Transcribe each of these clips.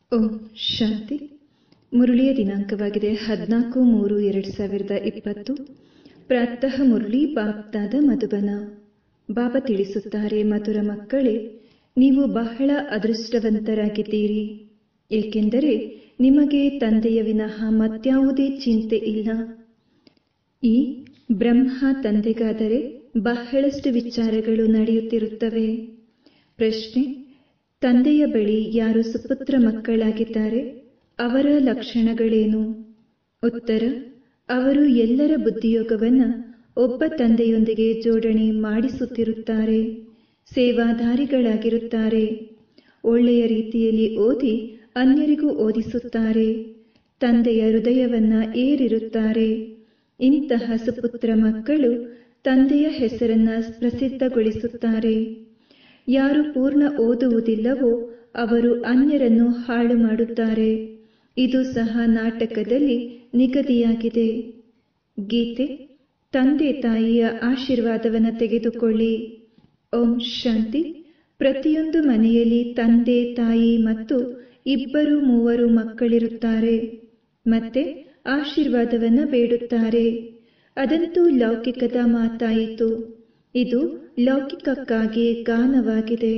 ಓಂ ಶಾಂತಿ ಮುರಳಿಯ ದಿನಾಂಕವಾಗಿದೆ ಹದಿನಾಲ್ಕು ಮೂರು ಎರಡು ಸಾವಿರದ ಇಪ್ಪತ್ತು ಪ್ರಾತಃ ಮುರಳಿ ಬಾಪ್ತಾದ ಮಧುಬನ ಬಾಬಾ ತಿಳಿಸುತ್ತಾರೆ ಮಧುರ ಮಕ್ಕಳೇ ನೀವು ಬಹಳ ಅದೃಷ್ಟವಂತರಾಗಿದ್ದೀರಿ ಏಕೆಂದರೆ ನಿಮಗೆ ತಂದೆಯ ವಿನಃ ಮತ್ಯಾವುದೇ ಚಿಂತೆ ಇಲ್ಲ ಈ ಬ್ರಹ್ಮ ತಂದೆಗಾದರೆ ಬಹಳಷ್ಟು ವಿಚಾರಗಳು ನಡೆಯುತ್ತಿರುತ್ತವೆ ಪ್ರಶ್ನೆ ತಂದೆಯ ಬಳಿ ಯಾರು ಸುಪುತ್ರ ಮಕ್ಕಳಾಗಿದ್ದಾರೆ ಅವರ ಲಕ್ಷಣಗಳೇನು ಉತ್ತರ ಅವರು ಎಲ್ಲರ ಬುದ್ಧಿಯೋಗವನ್ನು ಒಬ್ಬ ತಂದೆಯೊಂದಿಗೆ ಜೋಡಣೆ ಮಾಡಿಸುತ್ತಿರುತ್ತಾರೆ ಸೇವಾಧಾರಿಗಳಾಗಿರುತ್ತಾರೆ ಒಳ್ಳೆಯ ರೀತಿಯಲ್ಲಿ ಓದಿ ಅನ್ಯರಿಗೂ ಓದಿಸುತ್ತಾರೆ ತಂದೆಯ ಹೃದಯವನ್ನ ಏರಿರುತ್ತಾರೆ ಇಂತಹ ಸುಪುತ್ರ ಮಕ್ಕಳು ತಂದೆಯ ಹೆಸರನ್ನ ಪ್ರಸಿದ್ಧಗೊಳಿಸುತ್ತಾರೆ ಯಾರು ಪೂರ್ಣ ಓದುವುದಿಲ್ಲವೋ ಅವರು ಅನ್ಯರನ್ನು ಹಾಳು ಮಾಡುತ್ತಾರೆ ಇದು ಸಹ ನಾಟಕದಲ್ಲಿ ನಿಗದಿಯಾಗಿದೆ ಗೀತೆ ತಂದೆ ತಾಯಿಯ ಆಶೀರ್ವಾದವನ್ನು ತೆಗೆದುಕೊಳ್ಳಿ ಓಂ ಶಾಂತಿ ಪ್ರತಿಯೊಂದು ಮನೆಯಲ್ಲಿ ತಂದೆ ತಾಯಿ ಮತ್ತು ಇಬ್ಬರು ಮೂವರು ಮಕ್ಕಳಿರುತ್ತಾರೆ ಮತ್ತೆ ಆಶೀರ್ವಾದವನ್ನ ಬೇಡುತ್ತಾರೆ ಅದಂತೂ ಲೌಕಿಕದ ಮಾತಾಯಿತು ಇದು ಲೌಕಿಕಕ್ಕಾಗಿ ಗಾನವಾಗಿದೆ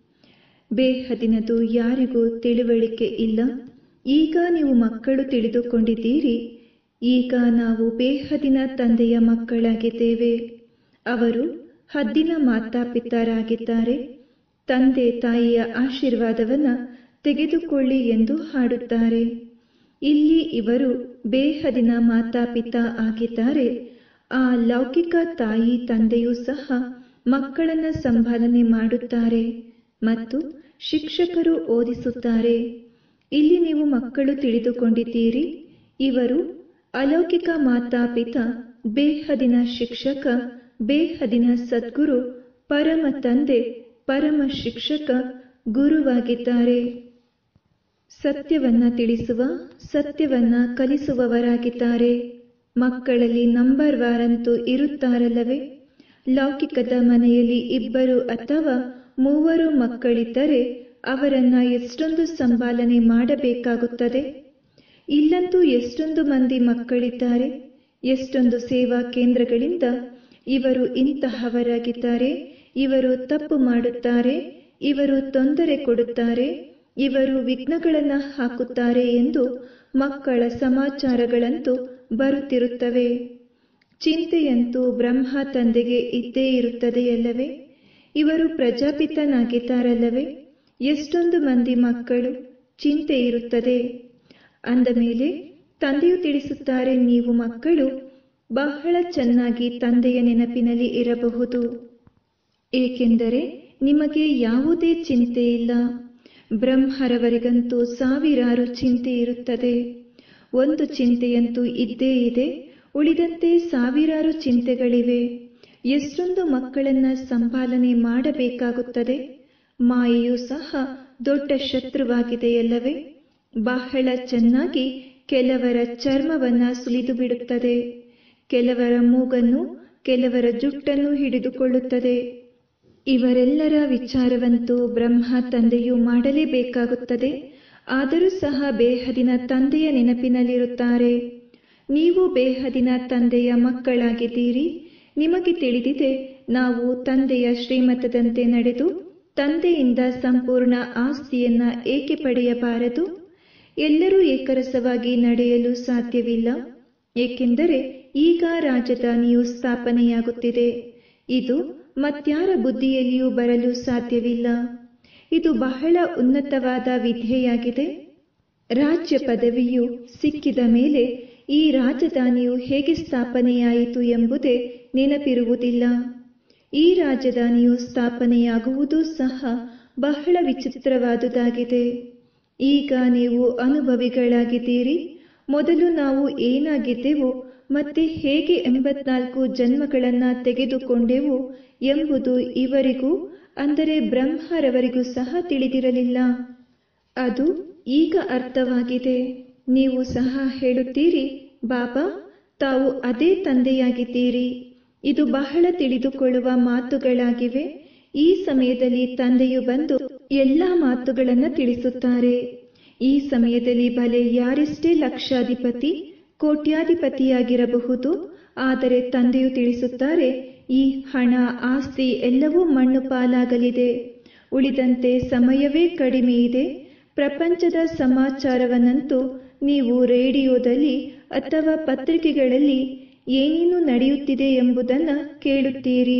ಬೇಹದಿನದು ಯಾರಿಗೂ ತಿಳುವಳಿಕೆ ಇಲ್ಲ ಈಗ ನೀವು ಮಕ್ಕಳು ತಿಳಿದುಕೊಂಡಿದ್ದೀರಿ ಈಗ ನಾವು ಬೇಹದಿನ ತಂದೆಯ ಮಕ್ಕಳಾಗಿದ್ದೇವೆ ಅವರು ಹದ್ದಿನ ಮಾತಾಪಿತರಾಗಿದ್ದಾರೆ ತಂದೆ ತಾಯಿಯ ಆಶೀರ್ವಾದವನ್ನ ತೆಗೆದುಕೊಳ್ಳಿ ಎಂದು ಹಾಡುತ್ತಾರೆ ಇಲ್ಲಿ ಇವರು ಬೇಹದಿನ ಮಾತಾಪಿತ ಆಗಿದ್ದಾರೆ ಆ ಲೌಕಿಕ ತಾಯಿ ತಂದೆಯೂ ಸಹ ಮಕ್ಕಳನ್ನ ಸಂಪಾದನೆ ಮಾಡುತ್ತಾರೆ ಮತ್ತು ಶಿಕ್ಷಕರು ಓದಿಸುತ್ತಾರೆ ಇಲ್ಲಿ ನೀವು ಮಕ್ಕಳು ತಿಳಿದುಕೊಂಡಿದ್ದೀರಿ ಇವರು ಅಲೌಕಿಕ ಮಾತಾಪಿತ ಬೇಹದಿನ ಶಿಕ್ಷಕ ಬೇಹದಿನ ಸದ್ಗುರು ಪರಮ ತಂದೆ ಪರಮ ಶಿಕ್ಷಕ ಗುರುವಾಗಿದ್ದಾರೆ ಸತ್ಯವನ್ನ ತಿಳಿಸುವ ಸತ್ಯವನ್ನ ಕಲಿಸುವವರಾಗಿದ್ದಾರೆ ಮಕ್ಕಳಲ್ಲಿ ನಂಬರ್ ವಾರಂತೂ ಇರುತ್ತಾರಲ್ಲವೇ ಲೌಕಿಕದ ಮನೆಯಲ್ಲಿ ಇಬ್ಬರು ಅಥವಾ ಮೂವರು ಮಕ್ಕಳಿದ್ದರೆ ಅವರನ್ನ ಎಷ್ಟೊಂದು ಸಂಪಾಲನೆ ಮಾಡಬೇಕಾಗುತ್ತದೆ ಇಲ್ಲಂತೂ ಎಷ್ಟೊಂದು ಮಂದಿ ಮಕ್ಕಳಿದ್ದಾರೆ ಎಷ್ಟೊಂದು ಸೇವಾ ಕೇಂದ್ರಗಳಿಂದ ಇವರು ಇಂತಹವರಾಗಿದ್ದಾರೆ ಇವರು ತಪ್ಪು ಮಾಡುತ್ತಾರೆ ಇವರು ತೊಂದರೆ ಕೊಡುತ್ತಾರೆ ಇವರು ವಿಘ್ನಗಳನ್ನ ಹಾಕುತ್ತಾರೆ ಎಂದು ಮಕ್ಕಳ ಸಮಾಚಾರಗಳಂತೂ ಬರುತ್ತಿರುತ್ತವೆ ಚಿಂತೆಯಂತೂ ಬ್ರಹ್ಮ ತಂದೆಗೆ ಇದ್ದೇ ಇರುತ್ತದೆಯಲ್ಲವೇ ಇವರು ಪ್ರಜಾಪಿತನಾಗಿದ್ದಾರಲ್ಲವೇ ಎಷ್ಟೊಂದು ಮಂದಿ ಮಕ್ಕಳು ಚಿಂತೆ ಇರುತ್ತದೆ ಅಂದ ಮೇಲೆ ತಂದೆಯು ತಿಳಿಸುತ್ತಾರೆ ನೀವು ಮಕ್ಕಳು ಬಹಳ ಚೆನ್ನಾಗಿ ತಂದೆಯ ನೆನಪಿನಲ್ಲಿ ಇರಬಹುದು ಏಕೆಂದರೆ ನಿಮಗೆ ಯಾವುದೇ ಚಿಂತೆ ಇಲ್ಲ ಬ್ರಹ್ಮರವರಿಗಂತೂ ಸಾವಿರಾರು ಚಿಂತೆ ಇರುತ್ತದೆ ಒಂದು ಚಿಂತೆಯಂತೂ ಇದ್ದೇ ಇದೆ ಉಳಿದಂತೆ ಸಾವಿರಾರು ಚಿಂತೆಗಳಿವೆ ಎಷ್ಟೊಂದು ಮಕ್ಕಳನ್ನ ಸಂಪಾಲನೆ ಮಾಡಬೇಕಾಗುತ್ತದೆ ಮಾಯೆಯೂ ಸಹ ದೊಡ್ಡ ಶತ್ರುವಾಗಿದೆಯಲ್ಲವೇ ಬಹಳ ಚೆನ್ನಾಗಿ ಕೆಲವರ ಚರ್ಮವನ್ನ ಸುಲಿದು ಬಿಡುತ್ತದೆ ಕೆಲವರ ಮೂಗನ್ನು ಕೆಲವರ ಜುಟ್ಟನ್ನು ಹಿಡಿದುಕೊಳ್ಳುತ್ತದೆ ಇವರೆಲ್ಲರ ವಿಚಾರವಂತೂ ಬ್ರಹ್ಮ ತಂದೆಯು ಮಾಡಲೇಬೇಕಾಗುತ್ತದೆ ಆದರೂ ಸಹ ಬೇಹದಿನ ತಂದೆಯ ನೆನಪಿನಲ್ಲಿರುತ್ತಾರೆ ನೀವು ಬೇಹದಿನ ತಂದೆಯ ಮಕ್ಕಳಾಗಿದ್ದೀರಿ ನಿಮಗೆ ತಿಳಿದಿದೆ ನಾವು ತಂದೆಯ ಶ್ರೀಮತದಂತೆ ನಡೆದು ತಂದೆಯಿಂದ ಸಂಪೂರ್ಣ ಆಸ್ತಿಯನ್ನ ಏಕೆ ಪಡೆಯಬಾರದು ಎಲ್ಲರೂ ಏಕರಸವಾಗಿ ನಡೆಯಲು ಸಾಧ್ಯವಿಲ್ಲ ಏಕೆಂದರೆ ಈಗ ರಾಜಧಾನಿಯು ಸ್ಥಾಪನೆಯಾಗುತ್ತಿದೆ ಇದು ಮತ್ಯಾರ ಬುದ್ಧಿಯಲ್ಲಿಯೂ ಬರಲು ಸಾಧ್ಯವಿಲ್ಲ ಇದು ಬಹಳ ಉನ್ನತವಾದ ವಿಧೆಯಾಗಿದೆ ರಾಜ್ಯ ಪದವಿಯು ಸಿಕ್ಕಿದ ಮೇಲೆ ಈ ರಾಜಧಾನಿಯು ಹೇಗೆ ಸ್ಥಾಪನೆಯಾಯಿತು ಎಂಬುದೇ ನೆನಪಿರುವುದಿಲ್ಲ ಈ ರಾಜಧಾನಿಯು ಸ್ಥಾಪನೆಯಾಗುವುದು ಸಹ ಬಹಳ ವಿಚಿತ್ರವಾದುದಾಗಿದೆ ಈಗ ನೀವು ಅನುಭವಿಗಳಾಗಿದ್ದೀರಿ ಮೊದಲು ನಾವು ಏನಾಗಿದ್ದೆವು ಮತ್ತೆ ಹೇಗೆ ಎಂಬತ್ನಾಲ್ಕು ಜನ್ಮಗಳನ್ನ ತೆಗೆದುಕೊಂಡೆವು ಎಂಬುದು ಇವರಿಗೂ ಅಂದರೆ ಬ್ರಹ್ಮರವರಿಗೂ ಸಹ ತಿಳಿದಿರಲಿಲ್ಲ ಅದು ಈಗ ಅರ್ಥವಾಗಿದೆ ನೀವು ಸಹ ಹೇಳುತ್ತೀರಿ ಬಾಬಾ ತಾವು ಅದೇ ತಂದೆಯಾಗಿದ್ದೀರಿ ಇದು ಬಹಳ ತಿಳಿದುಕೊಳ್ಳುವ ಮಾತುಗಳಾಗಿವೆ ಈ ಸಮಯದಲ್ಲಿ ತಂದೆಯು ಬಂದು ಎಲ್ಲಾ ಮಾತುಗಳನ್ನು ತಿಳಿಸುತ್ತಾರೆ ಈ ಸಮಯದಲ್ಲಿ ಭಲೆ ಯಾರೆಷ್ಟೇ ಲಕ್ಷಾಧಿಪತಿ ಕೋಟ್ಯಾಧಿಪತಿಯಾಗಿರಬಹುದು ಆದರೆ ತಂದೆಯು ತಿಳಿಸುತ್ತಾರೆ ಈ ಹಣ ಆಸ್ತಿ ಎಲ್ಲವೂ ಮಣ್ಣು ಪಾಲಾಗಲಿದೆ ಉಳಿದಂತೆ ಸಮಯವೇ ಕಡಿಮೆ ಇದೆ ಪ್ರಪಂಚದ ಸಮಾಚಾರವನ್ನಂತೂ ನೀವು ರೇಡಿಯೋದಲ್ಲಿ ಅಥವಾ ಪತ್ರಿಕೆಗಳಲ್ಲಿ ಏನೇನು ನಡೆಯುತ್ತಿದೆ ಎಂಬುದನ್ನು ಕೇಳುತ್ತೀರಿ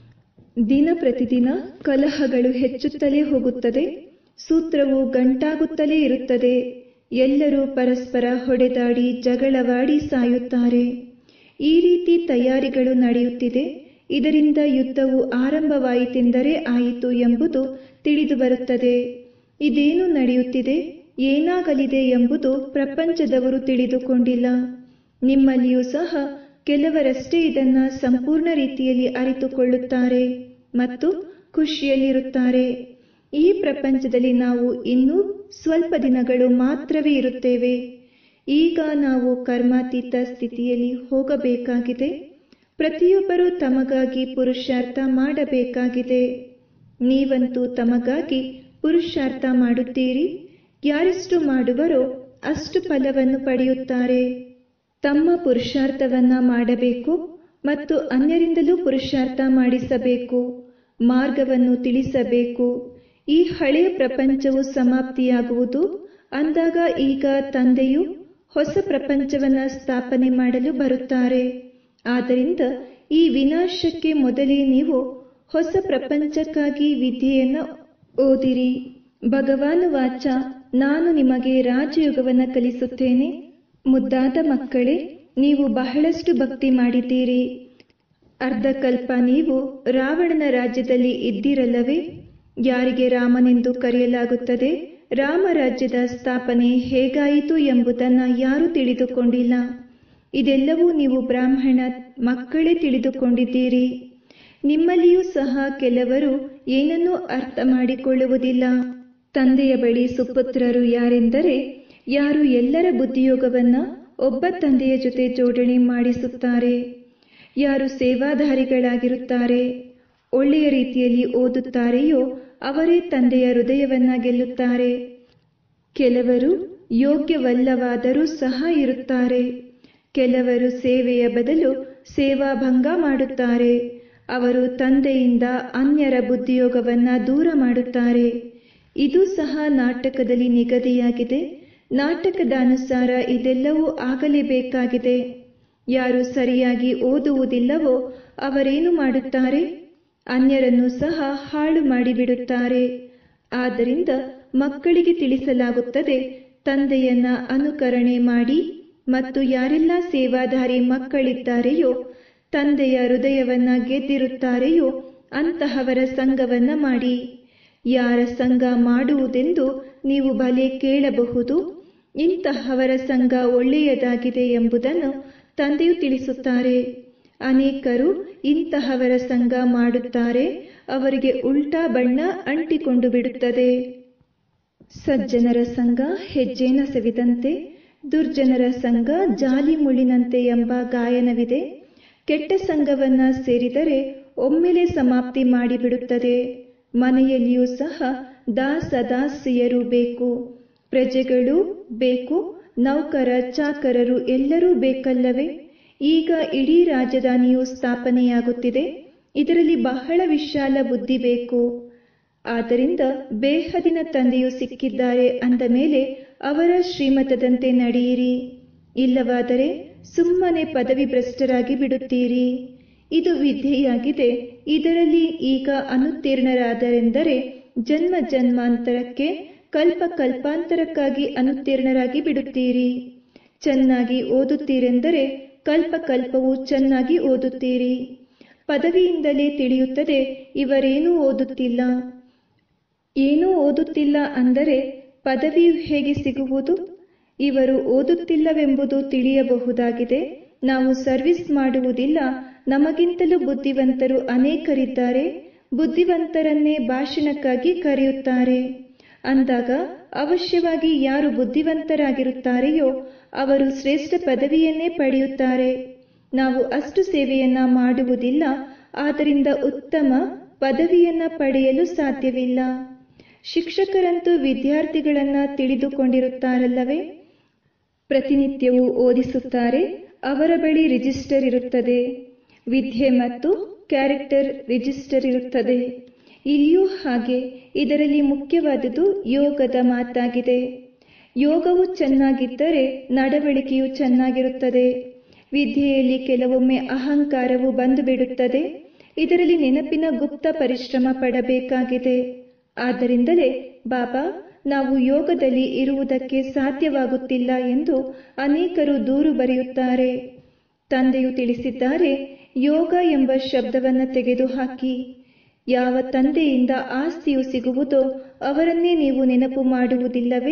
ದಿನ ಪ್ರತಿದಿನ ಕಲಹಗಳು ಹೆಚ್ಚುತ್ತಲೇ ಹೋಗುತ್ತದೆ ಸೂತ್ರವು ಗಂಟಾಗುತ್ತಲೇ ಇರುತ್ತದೆ ಎಲ್ಲರೂ ಪರಸ್ಪರ ಹೊಡೆದಾಡಿ ಜಗಳವಾಡಿ ಸಾಯುತ್ತಾರೆ ಈ ರೀತಿ ತಯಾರಿಗಳು ನಡೆಯುತ್ತಿದೆ ಇದರಿಂದ ಯುದ್ಧವು ಆರಂಭವಾಯಿತೆಂದರೆ ಆಯಿತು ಎಂಬುದು ತಿಳಿದು ಬರುತ್ತದೆ ಇದೇನು ನಡೆಯುತ್ತಿದೆ ಏನಾಗಲಿದೆ ಎಂಬುದು ಪ್ರಪಂಚದವರು ತಿಳಿದುಕೊಂಡಿಲ್ಲ ನಿಮ್ಮಲ್ಲಿಯೂ ಸಹ ಕೆಲವರಷ್ಟೇ ಇದನ್ನ ಸಂಪೂರ್ಣ ರೀತಿಯಲ್ಲಿ ಅರಿತುಕೊಳ್ಳುತ್ತಾರೆ ಮತ್ತು ಖುಷಿಯಲ್ಲಿರುತ್ತಾರೆ ಈ ಪ್ರಪಂಚದಲ್ಲಿ ನಾವು ಇನ್ನೂ ಸ್ವಲ್ಪ ದಿನಗಳು ಮಾತ್ರವೇ ಇರುತ್ತೇವೆ ಈಗ ನಾವು ಕರ್ಮಾತೀತ ಸ್ಥಿತಿಯಲ್ಲಿ ಹೋಗಬೇಕಾಗಿದೆ ಪ್ರತಿಯೊಬ್ಬರೂ ತಮಗಾಗಿ ಪುರುಷಾರ್ಥ ಮಾಡಬೇಕಾಗಿದೆ ನೀವಂತೂ ತಮಗಾಗಿ ಪುರುಷಾರ್ಥ ಮಾಡುತ್ತೀರಿ ಯಾರೆಷ್ಟು ಮಾಡುವರೋ ಅಷ್ಟು ಫಲವನ್ನು ಪಡೆಯುತ್ತಾರೆ ತಮ್ಮ ಪುರುಷಾರ್ಥವನ್ನ ಮಾಡಬೇಕು ಮತ್ತು ಅನ್ಯರಿಂದಲೂ ಪುರುಷಾರ್ಥ ಮಾಡಿಸಬೇಕು ಮಾರ್ಗವನ್ನು ತಿಳಿಸಬೇಕು ಈ ಹಳೆಯ ಪ್ರಪಂಚವು ಸಮಾಪ್ತಿಯಾಗುವುದು ಅಂದಾಗ ಈಗ ತಂದೆಯು ಹೊಸ ಪ್ರಪಂಚವನ್ನ ಸ್ಥಾಪನೆ ಮಾಡಲು ಬರುತ್ತಾರೆ ಆದ್ದರಿಂದ ಈ ವಿನಾಶಕ್ಕೆ ಮೊದಲೇ ನೀವು ಹೊಸ ಪ್ರಪಂಚಕ್ಕಾಗಿ ವಿದ್ಯೆಯನ್ನು ಓದಿರಿ ಭಗವಾನ್ ವಾಚ ನಾನು ನಿಮಗೆ ರಾಜಯೋಗವನ್ನು ಕಲಿಸುತ್ತೇನೆ ಮುದ್ದಾದ ಮಕ್ಕಳೇ ನೀವು ಬಹಳಷ್ಟು ಭಕ್ತಿ ಮಾಡಿದ್ದೀರಿ ಅರ್ಧಕಲ್ಪ ನೀವು ರಾವಣನ ರಾಜ್ಯದಲ್ಲಿ ಇದ್ದಿರಲ್ಲವೇ ಯಾರಿಗೆ ರಾಮನೆಂದು ಕರೆಯಲಾಗುತ್ತದೆ ರಾಮರಾಜ್ಯದ ಸ್ಥಾಪನೆ ಹೇಗಾಯಿತು ಎಂಬುದನ್ನು ಯಾರೂ ತಿಳಿದುಕೊಂಡಿಲ್ಲ ಇದೆಲ್ಲವೂ ನೀವು ಬ್ರಾಹ್ಮಣ ಮಕ್ಕಳೇ ತಿಳಿದುಕೊಂಡಿದ್ದೀರಿ ನಿಮ್ಮಲ್ಲಿಯೂ ಸಹ ಕೆಲವರು ಏನನ್ನೂ ಅರ್ಥ ಮಾಡಿಕೊಳ್ಳುವುದಿಲ್ಲ ತಂದೆಯ ಬಳಿ ಸುಪುತ್ರರು ಯಾರೆಂದರೆ ಯಾರು ಎಲ್ಲರ ಬುದ್ಧಿಯೋಗವನ್ನ ಒಬ್ಬ ತಂದೆಯ ಜೊತೆ ಜೋಡಣೆ ಮಾಡಿಸುತ್ತಾರೆ ಯಾರು ಸೇವಾಧಾರಿಗಳಾಗಿರುತ್ತಾರೆ ಒಳ್ಳೆಯ ರೀತಿಯಲ್ಲಿ ಓದುತ್ತಾರೆಯೋ ಅವರೇ ತಂದೆಯ ಹೃದಯವನ್ನ ಗೆಲ್ಲುತ್ತಾರೆ ಕೆಲವರು ಯೋಗ್ಯವಲ್ಲವಾದರೂ ಸಹ ಇರುತ್ತಾರೆ ಕೆಲವರು ಸೇವೆಯ ಬದಲು ಸೇವಾಭಂಗ ಮಾಡುತ್ತಾರೆ ಅವರು ತಂದೆಯಿಂದ ಅನ್ಯರ ಬುದ್ಧಿಯೋಗವನ್ನ ದೂರ ಮಾಡುತ್ತಾರೆ ಇದು ಸಹ ನಾಟಕದಲ್ಲಿ ನಿಗದಿಯಾಗಿದೆ ನಾಟಕದ ಅನುಸಾರ ಇದೆಲ್ಲವೂ ಆಗಲೇಬೇಕಾಗಿದೆ ಯಾರು ಸರಿಯಾಗಿ ಓದುವುದಿಲ್ಲವೋ ಅವರೇನು ಮಾಡುತ್ತಾರೆ ಅನ್ಯರನ್ನು ಸಹ ಹಾಳು ಮಾಡಿಬಿಡುತ್ತಾರೆ ಆದ್ದರಿಂದ ಮಕ್ಕಳಿಗೆ ತಿಳಿಸಲಾಗುತ್ತದೆ ತಂದೆಯನ್ನ ಅನುಕರಣೆ ಮಾಡಿ ಮತ್ತು ಯಾರೆಲ್ಲ ಸೇವಾಧಾರಿ ಮಕ್ಕಳಿದ್ದಾರೆಯೋ ತಂದೆಯ ಹೃದಯವನ್ನ ಗೆದ್ದಿರುತ್ತಾರೆಯೋ ಅಂತಹವರ ಸಂಘವನ್ನ ಮಾಡಿ ಯಾರ ಸಂಘ ಮಾಡುವುದೆಂದು ನೀವು ಭಲೆ ಕೇಳಬಹುದು ಇಂತಹವರ ಸಂಘ ಒಳ್ಳೆಯದಾಗಿದೆ ಎಂಬುದನ್ನು ತಂದೆಯು ತಿಳಿಸುತ್ತಾರೆ ಅನೇಕರು ಇಂತಹವರ ಸಂಘ ಮಾಡುತ್ತಾರೆ ಅವರಿಗೆ ಉಲ್ಟಾ ಬಣ್ಣ ಅಂಟಿಕೊಂಡು ಬಿಡುತ್ತದೆ ಸಜ್ಜನರ ಸಂಘ ಹೆಜ್ಜೆನ ಸವಿದಂತೆ ದುರ್ಜನರ ಸಂಘ ಜಾಲಿ ಮುಳ್ಳಿನಂತೆ ಎಂಬ ಗಾಯನವಿದೆ ಕೆಟ್ಟ ಸಂಘವನ್ನ ಸೇರಿದರೆ ಒಮ್ಮೆಲೆ ಸಮಾಪ್ತಿ ಮಾಡಿಬಿಡುತ್ತದೆ ಮನೆಯಲ್ಲಿಯೂ ಸಹ ದಾಸ ದಾಸಿಯರು ಬೇಕು ಪ್ರಜೆಗಳು ಬೇಕು ನೌಕರ ಚಾಕರರು ಎಲ್ಲರೂ ಬೇಕಲ್ಲವೇ ಈಗ ಇಡೀ ರಾಜಧಾನಿಯು ಸ್ಥಾಪನೆಯಾಗುತ್ತಿದೆ ಇದರಲ್ಲಿ ಬಹಳ ವಿಶಾಲ ಬುದ್ಧಿ ಬೇಕು ಆದ್ದರಿಂದ ಬೇಹದಿನ ತಂದೆಯು ಸಿಕ್ಕಿದ್ದಾರೆ ಅಂದ ಮೇಲೆ ಅವರ ಶ್ರೀಮತದಂತೆ ನಡೆಯಿರಿ ಇಲ್ಲವಾದರೆ ಸುಮ್ಮನೆ ಪದವಿ ಭ್ರಷ್ಟರಾಗಿ ಬಿಡುತ್ತೀರಿ ಇದು ವಿದ್ಯೆಯಾಗಿದೆ ಇದರಲ್ಲಿ ಈಗ ಅನುತ್ತೀರ್ಣರಾದರೆಂದರೆ ಜನ್ಮ ಜನ್ಮಾಂತರಕ್ಕೆ ಕಲ್ಪ ಕಲ್ಪಾಂತರಕ್ಕಾಗಿ ಅನುತ್ತೀರ್ಣರಾಗಿ ಬಿಡುತ್ತೀರಿ ಚೆನ್ನಾಗಿ ಓದುತ್ತೀರೆಂದರೆ ಕಲ್ಪ ಕಲ್ಪವು ಚೆನ್ನಾಗಿ ಓದುತ್ತೀರಿ ಪದವಿಯಿಂದಲೇ ತಿಳಿಯುತ್ತದೆ ಇವರೇನೂ ಓದುತ್ತಿಲ್ಲ ಏನೂ ಓದುತ್ತಿಲ್ಲ ಅಂದರೆ ಪದವಿಯು ಹೇಗೆ ಸಿಗುವುದು ಇವರು ಓದುತ್ತಿಲ್ಲವೆಂಬುದು ತಿಳಿಯಬಹುದಾಗಿದೆ ನಾವು ಸರ್ವಿಸ್ ಮಾಡುವುದಿಲ್ಲ ನಮಗಿಂತಲೂ ಬುದ್ಧಿವಂತರು ಅನೇಕರಿದ್ದಾರೆ ಬುದ್ಧಿವಂತರನ್ನೇ ಭಾಷಣಕ್ಕಾಗಿ ಕರೆಯುತ್ತಾರೆ ಅಂದಾಗ ಅವಶ್ಯವಾಗಿ ಯಾರು ಬುದ್ಧಿವಂತರಾಗಿರುತ್ತಾರೆಯೋ ಅವರು ಶ್ರೇಷ್ಠ ಪದವಿಯನ್ನೇ ಪಡೆಯುತ್ತಾರೆ ನಾವು ಅಷ್ಟು ಸೇವೆಯನ್ನ ಮಾಡುವುದಿಲ್ಲ ಆದ್ದರಿಂದ ಉತ್ತಮ ಪದವಿಯನ್ನ ಪಡೆಯಲು ಸಾಧ್ಯವಿಲ್ಲ ಶಿಕ್ಷಕರಂತೂ ವಿದ್ಯಾರ್ಥಿಗಳನ್ನ ತಿಳಿದುಕೊಂಡಿರುತ್ತಾರಲ್ಲವೇ ಪ್ರತಿನಿತ್ಯವೂ ಓದಿಸುತ್ತಾರೆ ಅವರ ಬಳಿ ರಿಜಿಸ್ಟರ್ ಇರುತ್ತದೆ ವಿದ್ಯೆ ಮತ್ತು ಕ್ಯಾರೆಕ್ಟರ್ ರಿಜಿಸ್ಟರ್ ಇರುತ್ತದೆ ಇಲ್ಲಿಯೂ ಹಾಗೆ ಇದರಲ್ಲಿ ಮುಖ್ಯವಾದುದು ಯೋಗದ ಮಾತಾಗಿದೆ ಯೋಗವು ಚೆನ್ನಾಗಿದ್ದರೆ ನಡವಳಿಕೆಯು ಚೆನ್ನಾಗಿರುತ್ತದೆ ವಿದ್ಯೆಯಲ್ಲಿ ಕೆಲವೊಮ್ಮೆ ಅಹಂಕಾರವು ಬಂದು ಬಿಡುತ್ತದೆ ಇದರಲ್ಲಿ ನೆನಪಿನ ಗುಪ್ತ ಪರಿಶ್ರಮ ಪಡಬೇಕಾಗಿದೆ ಆದ್ದರಿಂದಲೇ ಬಾಬಾ ನಾವು ಯೋಗದಲ್ಲಿ ಇರುವುದಕ್ಕೆ ಸಾಧ್ಯವಾಗುತ್ತಿಲ್ಲ ಎಂದು ಅನೇಕರು ದೂರು ಬರೆಯುತ್ತಾರೆ ತಂದೆಯು ತಿಳಿಸಿದ್ದಾರೆ ಯೋಗ ಎಂಬ ಶಬ್ದವನ್ನು ತೆಗೆದುಹಾಕಿ ಯಾವ ತಂದೆಯಿಂದ ಆಸ್ತಿಯು ಸಿಗುವುದೋ ಅವರನ್ನೇ ನೀವು ನೆನಪು ಮಾಡುವುದಿಲ್ಲವೇ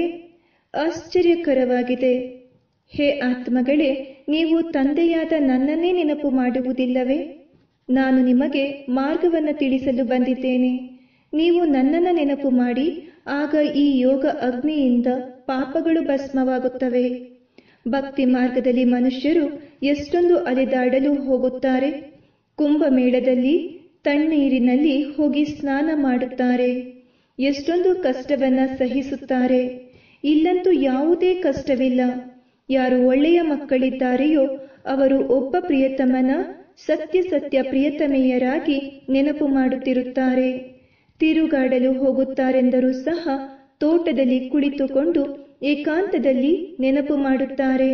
ಆಶ್ಚರ್ಯಕರವಾಗಿದೆ ಹೇ ಆತ್ಮಗಳೇ ನೀವು ತಂದೆಯಾದ ನನ್ನನ್ನೇ ನೆನಪು ಮಾಡುವುದಿಲ್ಲವೇ ನಾನು ನಿಮಗೆ ಮಾರ್ಗವನ್ನು ತಿಳಿಸಲು ಬಂದಿದ್ದೇನೆ ನೀವು ನನ್ನನ್ನು ನೆನಪು ಮಾಡಿ ಆಗ ಈ ಯೋಗ ಅಗ್ನಿಯಿಂದ ಪಾಪಗಳು ಭಸ್ಮವಾಗುತ್ತವೆ ಭಕ್ತಿ ಮಾರ್ಗದಲ್ಲಿ ಮನುಷ್ಯರು ಎಷ್ಟೊಂದು ಅಲೆದಾಡಲು ಹೋಗುತ್ತಾರೆ ಕುಂಭಮೇಳದಲ್ಲಿ ತಣ್ಣೀರಿನಲ್ಲಿ ಹೋಗಿ ಸ್ನಾನ ಮಾಡುತ್ತಾರೆ ಎಷ್ಟೊಂದು ಕಷ್ಟವನ್ನ ಸಹಿಸುತ್ತಾರೆ ಇಲ್ಲಂತೂ ಯಾವುದೇ ಕಷ್ಟವಿಲ್ಲ ಯಾರು ಒಳ್ಳೆಯ ಮಕ್ಕಳಿದ್ದಾರೆಯೋ ಅವರು ಒಬ್ಬ ಪ್ರಿಯತಮನ ಸತ್ಯ ಸತ್ಯ ಪ್ರಿಯತಮೆಯರಾಗಿ ನೆನಪು ಮಾಡುತ್ತಿರುತ್ತಾರೆ ತಿರುಗಾಡಲು ಹೋಗುತ್ತಾರೆಂದರೂ ಸಹ ತೋಟದಲ್ಲಿ ಕುಳಿತುಕೊಂಡು ಏಕಾಂತದಲ್ಲಿ ನೆನಪು ಮಾಡುತ್ತಾರೆ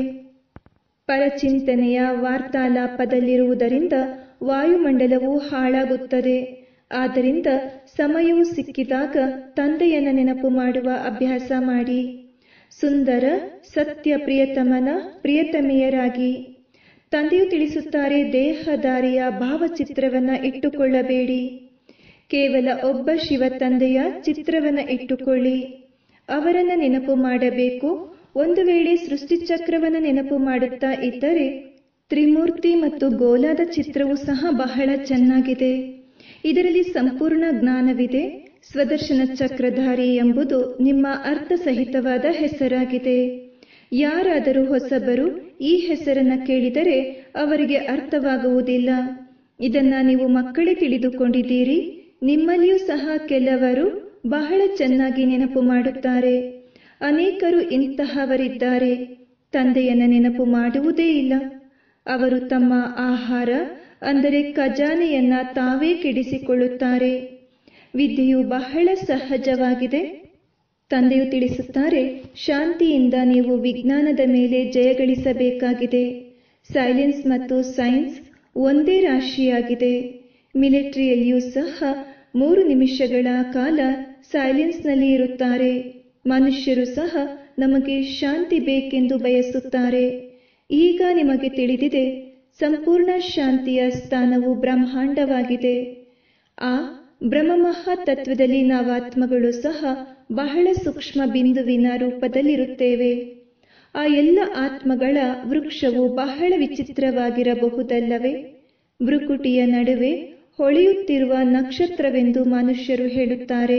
ಪರಚಿಂತನೆಯ ವಾರ್ತಾಲಾಪದಲ್ಲಿರುವುದರಿಂದ ವಾಯುಮಂಡಲವು ಹಾಳಾಗುತ್ತದೆ ಆದ್ದರಿಂದ ಸಮಯವು ಸಿಕ್ಕಿದಾಗ ತಂದೆಯನ್ನ ನೆನಪು ಮಾಡುವ ಅಭ್ಯಾಸ ಮಾಡಿ ಸುಂದರ ಸತ್ಯ ಪ್ರಿಯತಮನ ಪ್ರಿಯತಮೆಯರಾಗಿ ತಂದೆಯು ತಿಳಿಸುತ್ತಾರೆ ದೇಹದಾರಿಯ ಭಾವಚಿತ್ರವನ್ನ ಇಟ್ಟುಕೊಳ್ಳಬೇಡಿ ಕೇವಲ ಒಬ್ಬ ಶಿವ ತಂದೆಯ ಚಿತ್ರವನ್ನ ಇಟ್ಟುಕೊಳ್ಳಿ ಅವರನ್ನ ನೆನಪು ಮಾಡಬೇಕು ಒಂದು ವೇಳೆ ಸೃಷ್ಟಿಚಕ್ರವನ್ನ ನೆನಪು ಮಾಡುತ್ತಾ ಇದ್ದರೆ ತ್ರಿಮೂರ್ತಿ ಮತ್ತು ಗೋಲಾದ ಚಿತ್ರವು ಸಹ ಬಹಳ ಚೆನ್ನಾಗಿದೆ ಇದರಲ್ಲಿ ಸಂಪೂರ್ಣ ಜ್ಞಾನವಿದೆ ಸ್ವದರ್ಶನ ಚಕ್ರಧಾರಿ ಎಂಬುದು ನಿಮ್ಮ ಅರ್ಥಸಹಿತವಾದ ಹೆಸರಾಗಿದೆ ಯಾರಾದರೂ ಹೊಸಬರು ಈ ಹೆಸರನ್ನ ಕೇಳಿದರೆ ಅವರಿಗೆ ಅರ್ಥವಾಗುವುದಿಲ್ಲ ಇದನ್ನ ನೀವು ಮಕ್ಕಳೇ ತಿಳಿದುಕೊಂಡಿದ್ದೀರಿ ನಿಮ್ಮಲ್ಲಿಯೂ ಸಹ ಕೆಲವರು ಬಹಳ ಚೆನ್ನಾಗಿ ನೆನಪು ಮಾಡುತ್ತಾರೆ ಅನೇಕರು ಇಂತಹವರಿದ್ದಾರೆ ತಂದೆಯನ್ನ ನೆನಪು ಮಾಡುವುದೇ ಇಲ್ಲ ಅವರು ತಮ್ಮ ಆಹಾರ ಅಂದರೆ ಖಜಾನೆಯನ್ನ ತಾವೇ ಕೆಡಿಸಿಕೊಳ್ಳುತ್ತಾರೆ ವಿದ್ಯೆಯು ಬಹಳ ಸಹಜವಾಗಿದೆ ತಂದೆಯು ತಿಳಿಸುತ್ತಾರೆ ಶಾಂತಿಯಿಂದ ನೀವು ವಿಜ್ಞಾನದ ಮೇಲೆ ಜಯಗಳಿಸಬೇಕಾಗಿದೆ ಸೈಲೆನ್ಸ್ ಮತ್ತು ಸೈನ್ಸ್ ಒಂದೇ ರಾಶಿಯಾಗಿದೆ ಮಿಲಿಟರಿಯಲ್ಲಿಯೂ ಸಹ ಮೂರು ನಿಮಿಷಗಳ ಕಾಲ ಸೈಲೆನ್ಸ್ನಲ್ಲಿ ಇರುತ್ತಾರೆ ಮನುಷ್ಯರು ಸಹ ನಮಗೆ ಶಾಂತಿ ಬೇಕೆಂದು ಬಯಸುತ್ತಾರೆ ಈಗ ನಿಮಗೆ ತಿಳಿದಿದೆ ಸಂಪೂರ್ಣ ಶಾಂತಿಯ ಸ್ಥಾನವು ಬ್ರಹ್ಮಾಂಡವಾಗಿದೆ ಆ ಬ್ರಹ್ಮಮಹಾ ತತ್ವದಲ್ಲಿ ನಾವಾತ್ಮಗಳು ಸಹ ಬಹಳ ಸೂಕ್ಷ್ಮ ಬಿಂದುವಿನ ರೂಪದಲ್ಲಿರುತ್ತೇವೆ ಆ ಎಲ್ಲ ಆತ್ಮಗಳ ವೃಕ್ಷವು ಬಹಳ ವಿಚಿತ್ರವಾಗಿರಬಹುದಲ್ಲವೇ ಭ್ರುಕುಟಿಯ ನಡುವೆ ಹೊಳೆಯುತ್ತಿರುವ ನಕ್ಷತ್ರವೆಂದು ಮನುಷ್ಯರು ಹೇಳುತ್ತಾರೆ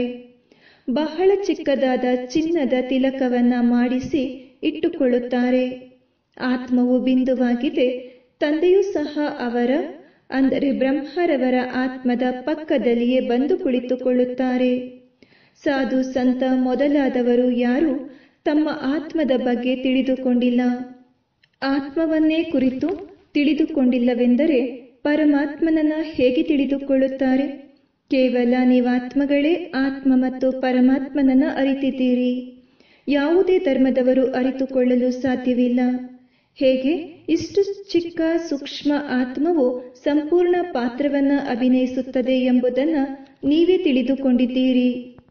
ಬಹಳ ಚಿಕ್ಕದಾದ ಚಿನ್ನದ ತಿಲಕವನ್ನ ಮಾಡಿಸಿ ಇಟ್ಟುಕೊಳ್ಳುತ್ತಾರೆ ಆತ್ಮವು ಬಿಂದುವಾಗಿದೆ ತಂದೆಯೂ ಸಹ ಅವರ ಅಂದರೆ ಬ್ರಹ್ಮರವರ ಆತ್ಮದ ಪಕ್ಕದಲ್ಲಿಯೇ ಬಂದು ಕುಳಿತುಕೊಳ್ಳುತ್ತಾರೆ ಸಾಧು ಸಂತ ಮೊದಲಾದವರು ಯಾರು ತಮ್ಮ ಆತ್ಮದ ಬಗ್ಗೆ ತಿಳಿದುಕೊಂಡಿಲ್ಲ ಆತ್ಮವನ್ನೇ ಕುರಿತು ತಿಳಿದುಕೊಂಡಿಲ್ಲವೆಂದರೆ ಪರಮಾತ್ಮನನ್ನ ಹೇಗೆ ತಿಳಿದುಕೊಳ್ಳುತ್ತಾರೆ ಕೇವಲ ನೀವಾತ್ಮಗಳೇ ಆತ್ಮ ಮತ್ತು ಪರಮಾತ್ಮನನ್ನ ಅರಿತಿದ್ದೀರಿ ಯಾವುದೇ ಧರ್ಮದವರು ಅರಿತುಕೊಳ್ಳಲು ಸಾಧ್ಯವಿಲ್ಲ ಹೇಗೆ ಇಷ್ಟು ಚಿಕ್ಕ ಸೂಕ್ಷ್ಮ ಆತ್ಮವು ಸಂಪೂರ್ಣ ಪಾತ್ರವನ್ನ ಅಭಿನಯಿಸುತ್ತದೆ ಎಂಬುದನ್ನ ನೀವೇ ತಿಳಿದುಕೊಂಡಿದ್ದೀರಿ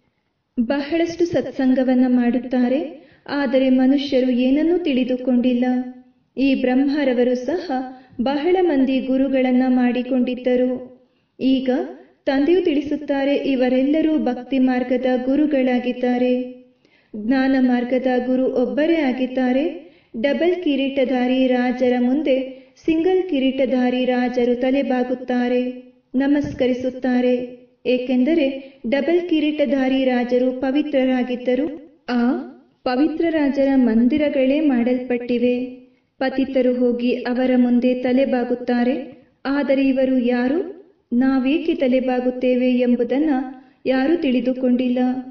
ಬಹಳಷ್ಟು ಸತ್ಸಂಗವನ್ನ ಮಾಡುತ್ತಾರೆ ಆದರೆ ಮನುಷ್ಯರು ಏನನ್ನೂ ತಿಳಿದುಕೊಂಡಿಲ್ಲ ಈ ಬ್ರಹ್ಮರವರು ಸಹ ಬಹಳ ಮಂದಿ ಗುರುಗಳನ್ನ ಮಾಡಿಕೊಂಡಿದ್ದರು ಈಗ ತಂದೆಯು ತಿಳಿಸುತ್ತಾರೆ ಇವರೆಲ್ಲರೂ ಭಕ್ತಿ ಮಾರ್ಗದ ಗುರುಗಳಾಗಿದ್ದಾರೆ ಜ್ಞಾನ ಮಾರ್ಗದ ಗುರು ಒಬ್ಬರೇ ಆಗಿದ್ದಾರೆ ಡಬಲ್ ಕಿರೀಟಧಾರಿ ರಾಜರ ಮುಂದೆ ಸಿಂಗಲ್ ಕಿರೀಟಧಾರಿ ರಾಜರು ತಲೆಬಾಗುತ್ತಾರೆ ನಮಸ್ಕರಿಸುತ್ತಾರೆ ಏಕೆಂದರೆ ಡಬಲ್ ಕಿರೀಟಧಾರಿ ರಾಜರು ಪವಿತ್ರರಾಗಿದ್ದರು ಆ ಪವಿತ್ರ ರಾಜರ ಮಂದಿರಗಳೇ ಮಾಡಲ್ಪಟ್ಟಿವೆ ಪತಿತರು ಹೋಗಿ ಅವರ ಮುಂದೆ ತಲೆಬಾಗುತ್ತಾರೆ ಆದರೆ ಇವರು ಯಾರು ನಾವೇಕೆ ತಲೆಬಾಗುತ್ತೇವೆ ಎಂಬುದನ್ನ ಯಾರೂ ತಿಳಿದುಕೊಂಡಿಲ್ಲ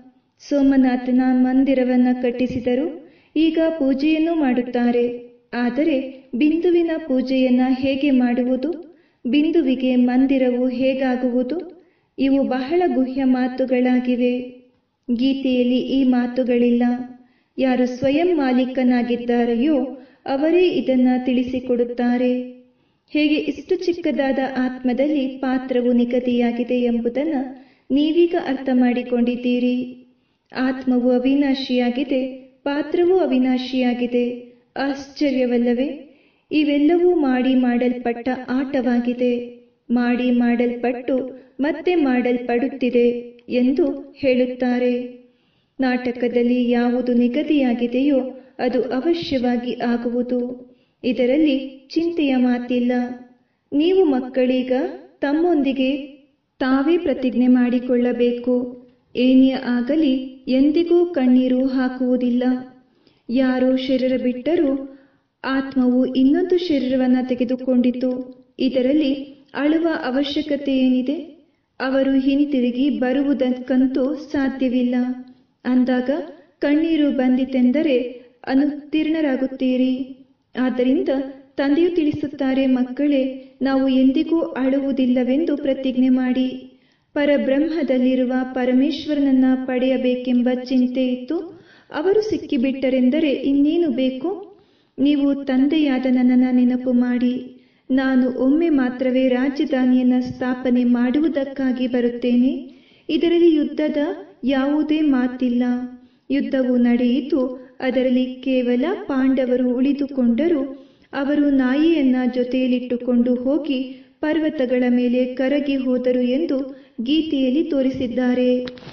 ಸೋಮನಾಥನ ಮಂದಿರವನ್ನ ಕಟ್ಟಿಸಿದರು ಈಗ ಪೂಜೆಯನ್ನು ಮಾಡುತ್ತಾರೆ ಆದರೆ ಬಿಂದುವಿನ ಪೂಜೆಯನ್ನ ಹೇಗೆ ಮಾಡುವುದು ಬಿಂದುವಿಗೆ ಮಂದಿರವು ಹೇಗಾಗುವುದು ಇವು ಬಹಳ ಗುಹ್ಯ ಮಾತುಗಳಾಗಿವೆ ಗೀತೆಯಲ್ಲಿ ಈ ಮಾತುಗಳಿಲ್ಲ ಯಾರು ಸ್ವಯಂ ಮಾಲೀಕನಾಗಿದ್ದಾರೆಯೋ ಅವರೇ ಇದನ್ನ ತಿಳಿಸಿಕೊಡುತ್ತಾರೆ ಹೇಗೆ ಇಷ್ಟು ಚಿಕ್ಕದಾದ ಆತ್ಮದಲ್ಲಿ ಪಾತ್ರವು ನಿಗದಿಯಾಗಿದೆ ಎಂಬುದನ್ನು ನೀವೀಗ ಅರ್ಥ ಮಾಡಿಕೊಂಡಿದ್ದೀರಿ ಆತ್ಮವು ಅವಿನಾಶಿಯಾಗಿದೆ ಪಾತ್ರವೂ ಅವಿನಾಶಿಯಾಗಿದೆ ಆಶ್ಚರ್ಯವಲ್ಲವೇ ಇವೆಲ್ಲವೂ ಮಾಡಿ ಮಾಡಲ್ಪಟ್ಟ ಆಟವಾಗಿದೆ ಮಾಡಿ ಮಾಡಲ್ಪಟ್ಟು ಮತ್ತೆ ಮಾಡಲ್ಪಡುತ್ತಿದೆ ಎಂದು ಹೇಳುತ್ತಾರೆ ನಾಟಕದಲ್ಲಿ ಯಾವುದು ನಿಗದಿಯಾಗಿದೆಯೋ ಅದು ಅವಶ್ಯವಾಗಿ ಆಗುವುದು ಇದರಲ್ಲಿ ಚಿಂತೆಯ ಮಾತಿಲ್ಲ ನೀವು ಮಕ್ಕಳೀಗ ತಮ್ಮೊಂದಿಗೆ ತಾವೇ ಪ್ರತಿಜ್ಞೆ ಮಾಡಿಕೊಳ್ಳಬೇಕು ಏನೇ ಆಗಲಿ ಎಂದಿಗೂ ಕಣ್ಣೀರು ಹಾಕುವುದಿಲ್ಲ ಯಾರೋ ಶರೀರ ಬಿಟ್ಟರೂ ಆತ್ಮವು ಇನ್ನೊಂದು ಶರೀರವನ್ನು ತೆಗೆದುಕೊಂಡಿತು ಇದರಲ್ಲಿ ಅಳುವ ಅವಶ್ಯಕತೆ ಏನಿದೆ ಅವರು ಹಿಂತಿರುಗಿ ಬರುವುದಕ್ಕಂತೂ ಸಾಧ್ಯವಿಲ್ಲ ಅಂದಾಗ ಕಣ್ಣೀರು ಬಂದಿತೆಂದರೆ ಅನುತ್ತೀರ್ಣರಾಗುತ್ತೀರಿ ಆದ್ದರಿಂದ ತಂದೆಯು ತಿಳಿಸುತ್ತಾರೆ ಮಕ್ಕಳೇ ನಾವು ಎಂದಿಗೂ ಅಳುವುದಿಲ್ಲವೆಂದು ಪ್ರತಿಜ್ಞೆ ಮಾಡಿ ಪರಬ್ರಹ್ಮದಲ್ಲಿರುವ ಪರಮೇಶ್ವರನನ್ನ ಪಡೆಯಬೇಕೆಂಬ ಚಿಂತೆ ಇತ್ತು ಅವರು ಸಿಕ್ಕಿಬಿಟ್ಟರೆಂದರೆ ಇನ್ನೇನು ಬೇಕು ನೀವು ತಂದೆಯಾದ ನನ್ನನ್ನು ನೆನಪು ಮಾಡಿ ನಾನು ಒಮ್ಮೆ ಮಾತ್ರವೇ ರಾಜಧಾನಿಯನ್ನ ಸ್ಥಾಪನೆ ಮಾಡುವುದಕ್ಕಾಗಿ ಬರುತ್ತೇನೆ ಇದರಲ್ಲಿ ಯುದ್ಧದ ಯಾವುದೇ ಮಾತಿಲ್ಲ ಯುದ್ಧವು ನಡೆಯಿತು ಅದರಲ್ಲಿ ಕೇವಲ ಪಾಂಡವರು ಉಳಿದುಕೊಂಡರು ಅವರು ನಾಯಿಯನ್ನ ಜೊತೆಯಲ್ಲಿಟ್ಟುಕೊಂಡು ಹೋಗಿ ಪರ್ವತಗಳ ಮೇಲೆ ಕರಗಿ ಹೋದರು ಎಂದು ಗೀತೆಯಲ್ಲಿ ತೋರಿಸಿದ್ದಾರೆ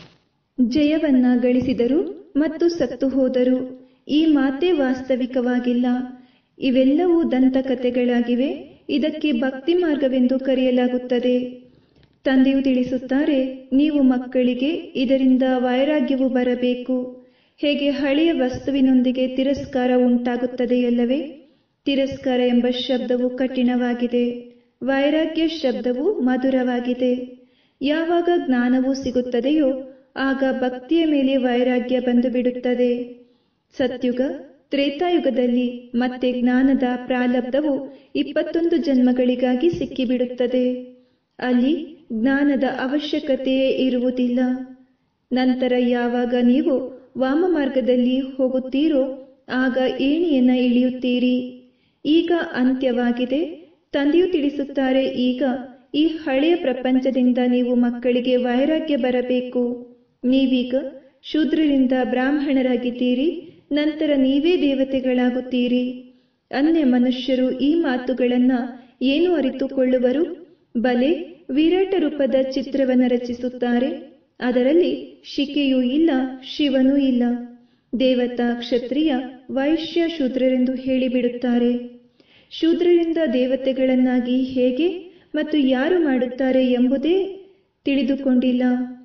ಜಯವನ್ನ ಗಳಿಸಿದರು ಮತ್ತು ಸತ್ತು ಹೋದರು ಈ ಮಾತೇ ವಾಸ್ತವಿಕವಾಗಿಲ್ಲ ಇವೆಲ್ಲವೂ ದಂತಕಥೆಗಳಾಗಿವೆ ಇದಕ್ಕೆ ಭಕ್ತಿ ಮಾರ್ಗವೆಂದು ಕರೆಯಲಾಗುತ್ತದೆ ತಂದೆಯು ತಿಳಿಸುತ್ತಾರೆ ನೀವು ಮಕ್ಕಳಿಗೆ ಇದರಿಂದ ವೈರಾಗ್ಯವು ಬರಬೇಕು ಹೇಗೆ ಹಳೆಯ ವಸ್ತುವಿನೊಂದಿಗೆ ತಿರಸ್ಕಾರ ಉಂಟಾಗುತ್ತದೆಯಲ್ಲವೇ ತಿರಸ್ಕಾರ ಎಂಬ ಶಬ್ದವು ಕಠಿಣವಾಗಿದೆ ವೈರಾಗ್ಯ ಶಬ್ದವು ಮಧುರವಾಗಿದೆ ಯಾವಾಗ ಜ್ಞಾನವು ಸಿಗುತ್ತದೆಯೋ ಆಗ ಭಕ್ತಿಯ ಮೇಲೆ ವೈರಾಗ್ಯ ಬಂದು ಬಿಡುತ್ತದೆ ಸತ್ಯುಗ ತ್ರೇತಾಯುಗದಲ್ಲಿ ಮತ್ತೆ ಜ್ಞಾನದ ಪ್ರಾಲಬ್ಧವು ಇಪ್ಪತ್ತೊಂದು ಜನ್ಮಗಳಿಗಾಗಿ ಸಿಕ್ಕಿಬಿಡುತ್ತದೆ ಅಲ್ಲಿ ಜ್ಞಾನದ ಅವಶ್ಯಕತೆಯೇ ಇರುವುದಿಲ್ಲ ನಂತರ ಯಾವಾಗ ನೀವು ವಾಮ ಮಾರ್ಗದಲ್ಲಿ ಹೋಗುತ್ತೀರೋ ಆಗ ಏಣಿಯನ್ನ ಇಳಿಯುತ್ತೀರಿ ಈಗ ಅಂತ್ಯವಾಗಿದೆ ತಂದೆಯು ತಿಳಿಸುತ್ತಾರೆ ಈಗ ಈ ಹಳೆಯ ಪ್ರಪಂಚದಿಂದ ನೀವು ಮಕ್ಕಳಿಗೆ ವೈರಾಗ್ಯ ಬರಬೇಕು ನೀವೀಗ ಶೂದ್ರರಿಂದ ಬ್ರಾಹ್ಮಣರಾಗಿದ್ದೀರಿ ನಂತರ ನೀವೇ ದೇವತೆಗಳಾಗುತ್ತೀರಿ ಅನ್ಯ ಮನುಷ್ಯರು ಈ ಮಾತುಗಳನ್ನ ಏನು ಅರಿತುಕೊಳ್ಳುವರು ಬಲೆ ವಿರಾಟ ರೂಪದ ಚಿತ್ರವನ್ನು ರಚಿಸುತ್ತಾರೆ ಅದರಲ್ಲಿ ಶಿಕೆಯೂ ಇಲ್ಲ ಶಿವನೂ ಇಲ್ಲ ದೇವತಾ ಕ್ಷತ್ರಿಯ ವೈಶ್ಯ ಶೂದ್ರರೆಂದು ಹೇಳಿಬಿಡುತ್ತಾರೆ ಶೂದ್ರರಿಂದ ದೇವತೆಗಳನ್ನಾಗಿ ಹೇಗೆ ಮತ್ತು ಯಾರು ಮಾಡುತ್ತಾರೆ ಎಂಬುದೇ ತಿಳಿದುಕೊಂಡಿಲ್ಲ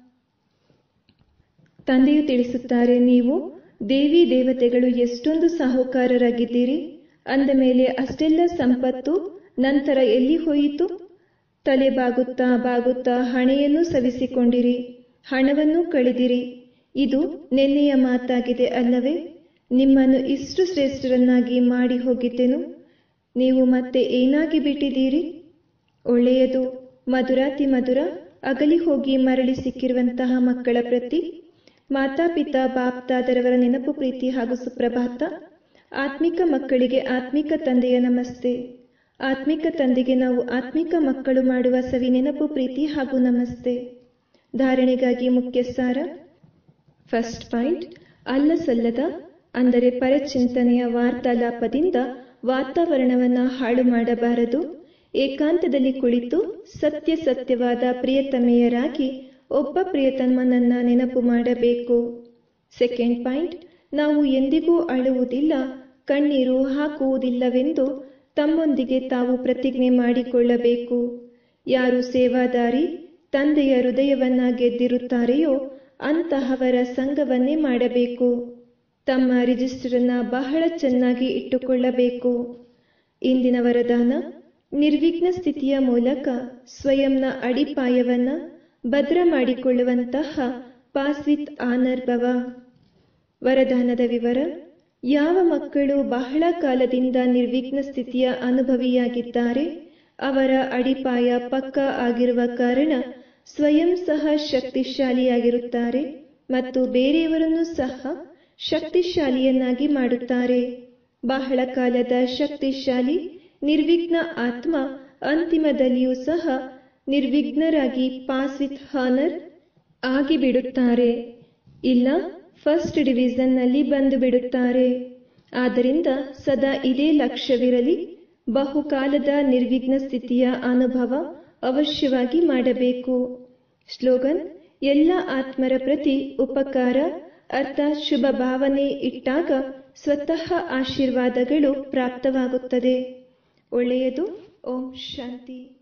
ತಂದೆಯು ತಿಳಿಸುತ್ತಾರೆ ನೀವು ದೇವಿ ದೇವತೆಗಳು ಎಷ್ಟೊಂದು ಸಾಹುಕಾರರಾಗಿದ್ದೀರಿ ಅಂದ ಮೇಲೆ ಅಷ್ಟೆಲ್ಲ ಸಂಪತ್ತು ನಂತರ ಎಲ್ಲಿ ಹೋಯಿತು ತಲೆ ಬಾಗುತ್ತಾ ಬಾಗುತ್ತಾ ಹಣೆಯನ್ನು ಸವಿಸಿಕೊಂಡಿರಿ ಹಣವನ್ನು ಕಳೆದಿರಿ ಇದು ನೆನ್ನೆಯ ಮಾತಾಗಿದೆ ಅಲ್ಲವೇ ನಿಮ್ಮನ್ನು ಇಷ್ಟು ಶ್ರೇಷ್ಠರನ್ನಾಗಿ ಮಾಡಿ ಹೋಗಿದ್ದೆನು ನೀವು ಮತ್ತೆ ಏನಾಗಿ ಬಿಟ್ಟಿದ್ದೀರಿ ಒಳ್ಳೆಯದು ಮಧುರಾತಿ ಮಧುರ ಅಗಲಿ ಹೋಗಿ ಮರಳಿ ಸಿಕ್ಕಿರುವಂತಹ ಮಕ್ಕಳ ಪ್ರತಿ ಮಾತಾಪಿತಾ ಬಾಪ್ತಾದರವರ ನೆನಪು ಪ್ರೀತಿ ಹಾಗೂ ಸುಪ್ರಭಾತ ಆತ್ಮಿಕ ಮಕ್ಕಳಿಗೆ ಆತ್ಮಿಕ ತಂದೆಯ ನಮಸ್ತೆ ಆತ್ಮಿಕ ತಂದೆಗೆ ನಾವು ಆತ್ಮಿಕ ಮಕ್ಕಳು ಮಾಡುವ ಸವಿ ನೆನಪು ಪ್ರೀತಿ ಹಾಗೂ ನಮಸ್ತೆ ಧಾರಣೆಗಾಗಿ ಮುಖ್ಯ ಸಾರ ಫಸ್ಟ್ ಪಾಯಿಂಟ್ ಅಲ್ಲ ಸಲ್ಲದ ಅಂದರೆ ಪರಚಿಂತನೆಯ ವಾರ್ತಾಲಾಪದಿಂದ ವಾತಾವರಣವನ್ನ ಹಾಳು ಮಾಡಬಾರದು ಏಕಾಂತದಲ್ಲಿ ಕುಳಿತು ಸತ್ಯ ಸತ್ಯವಾದ ಪ್ರಿಯತಮೆಯರಾಗಿ ಒಬ್ಬ ಪ್ರಿಯತಮನನ್ನ ನೆನಪು ಮಾಡಬೇಕು ಸೆಕೆಂಡ್ ಪಾಯಿಂಟ್ ನಾವು ಎಂದಿಗೂ ಅಳುವುದಿಲ್ಲ ಕಣ್ಣೀರು ಹಾಕುವುದಿಲ್ಲವೆಂದು ತಮ್ಮೊಂದಿಗೆ ತಾವು ಪ್ರತಿಜ್ಞೆ ಮಾಡಿಕೊಳ್ಳಬೇಕು ಯಾರು ಸೇವಾದಾರಿ ತಂದೆಯ ಹೃದಯವನ್ನ ಗೆದ್ದಿರುತ್ತಾರೆಯೋ ಅಂತಹವರ ಸಂಘವನ್ನೇ ಮಾಡಬೇಕು ತಮ್ಮ ರಿಜಿಸ್ಟರನ್ನ ಬಹಳ ಚೆನ್ನಾಗಿ ಇಟ್ಟುಕೊಳ್ಳಬೇಕು ಇಂದಿನ ವರದಾನ ನಿರ್ವಿಘ್ನ ಸ್ಥಿತಿಯ ಮೂಲಕ ಸ್ವಯಂನ ಅಡಿಪಾಯವನ್ನ ಭದ್ರ ಮಾಡಿಕೊಳ್ಳುವಂತಹ ಪಾಸ್ ವಿತ್ ಆನರ್ ಭವ ವರದಾನದ ವಿವರ ಯಾವ ಮಕ್ಕಳು ಬಹಳ ಕಾಲದಿಂದ ನಿರ್ವಿಘ್ನ ಸ್ಥಿತಿಯ ಅನುಭವಿಯಾಗಿದ್ದಾರೆ ಅವರ ಅಡಿಪಾಯ ಪಕ್ಕ ಆಗಿರುವ ಕಾರಣ ಸ್ವಯಂ ಸಹ ಶಕ್ತಿಶಾಲಿಯಾಗಿರುತ್ತಾರೆ ಮತ್ತು ಬೇರೆಯವರನ್ನು ಸಹ ಶಕ್ತಿಶಾಲಿಯನ್ನಾಗಿ ಮಾಡುತ್ತಾರೆ ಬಹಳ ಕಾಲದ ಶಕ್ತಿಶಾಲಿ ನಿರ್ವಿಘ್ನ ಆತ್ಮ ಅಂತಿಮದಲ್ಲಿಯೂ ಸಹ ನಿರ್ವಿಘ್ನರಾಗಿ ಪಾಸ್ ವಿತ್ ಹಾನರ್ ಆಗಿಬಿಡುತ್ತಾರೆ ಇಲ್ಲ ಫಸ್ಟ್ ಡಿವಿಷನ್ನಲ್ಲಿ ಬಂದು ಬಿಡುತ್ತಾರೆ ಆದ್ದರಿಂದ ಸದಾ ಇದೇ ಲಕ್ಷ್ಯವಿರಲಿ ಬಹುಕಾಲದ ನಿರ್ವಿಘ್ನ ಸ್ಥಿತಿಯ ಅನುಭವ ಅವಶ್ಯವಾಗಿ ಮಾಡಬೇಕು ಸ್ಲೋಗನ್ ಎಲ್ಲ ಆತ್ಮರ ಪ್ರತಿ ಉಪಕಾರ ಅರ್ಥಾತ್ ಶುಭ ಭಾವನೆ ಇಟ್ಟಾಗ ಸ್ವತಃ ಆಶೀರ್ವಾದಗಳು ಪ್ರಾಪ್ತವಾಗುತ್ತದೆ ಒಳ್ಳೆಯದು ಓಂ ಶಾಂತಿ